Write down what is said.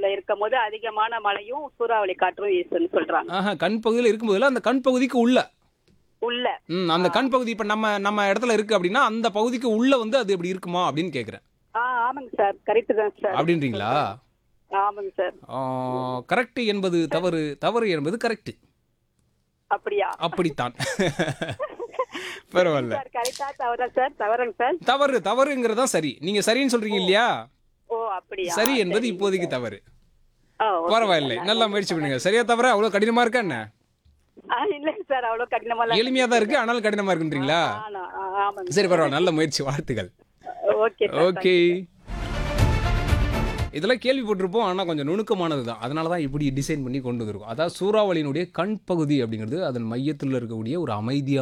இருக்கும் போது அதிகமான மழையும் சூறாவளி காற்றும் வீசுன்னு சொல்றாங்க ஆஹா கண் பகுதியில் இருக்கும்போதுல அந்த கண் பகுதிக்கு உள்ள உள்ள ம் அந்த கண் பகுதி இப்போ நம்ம நம்ம இடத்துல இருக்கு அப்படின்னா அந்த பகுதிக்கு உள்ள வந்து அது எப்படி இருக்குமா அப்படின்னு கேட்குறேன் ஆ ஆமாங்க சார் கரெக்ட் தான் சார் அப்படின்றீங்களா ஆமாங்க சார் கரெக்ட் என்பது தவறு தவறு என்பது கரெக்ட் அப்படியா அப்படித்தான் பரவாயில்ல சார் கரெக்டா தவறா சார் தவறுங்க சார் தவறு தவறுங்கிறது தான் சரி நீங்க சரின்னு சொல்றீங்க இல்லையா ஓ அப்படியா சரி என்பது இப்போதைக்கு தவறு ஆ, okay. பரவாயில்லை நல்லா முயற்சி பண்ணுங்க சரியா தவிர அவ்வளவு கடினமா இருக்கா என்ன ஆ, இல்லைங்க சார் அவ்வளவு கடினமா எளிமையா தான் இருக்கு ஆனாலும் கடினமா இருக்குன்றீங்களா ஆமாங்க சரி பரவாயில்ல நல்ல முயற்சி வாழ்த்துக்கள் ஓகே சார் ஓகே இதெல்லாம் கேள்விப்பட்டிருப்போம் ஆனால் கொஞ்சம் நுணுக்கமானது தான் அதனால தான் இப்படி டிசைன் பண்ணி கொண்டு வந்திருக்கும் அதாவது சூறாவளியினுடைய கண் பகுதி அப்படிங்கிறது அதன் மையத்தில் இருக்கக்கூடிய ஒரு அமைதியான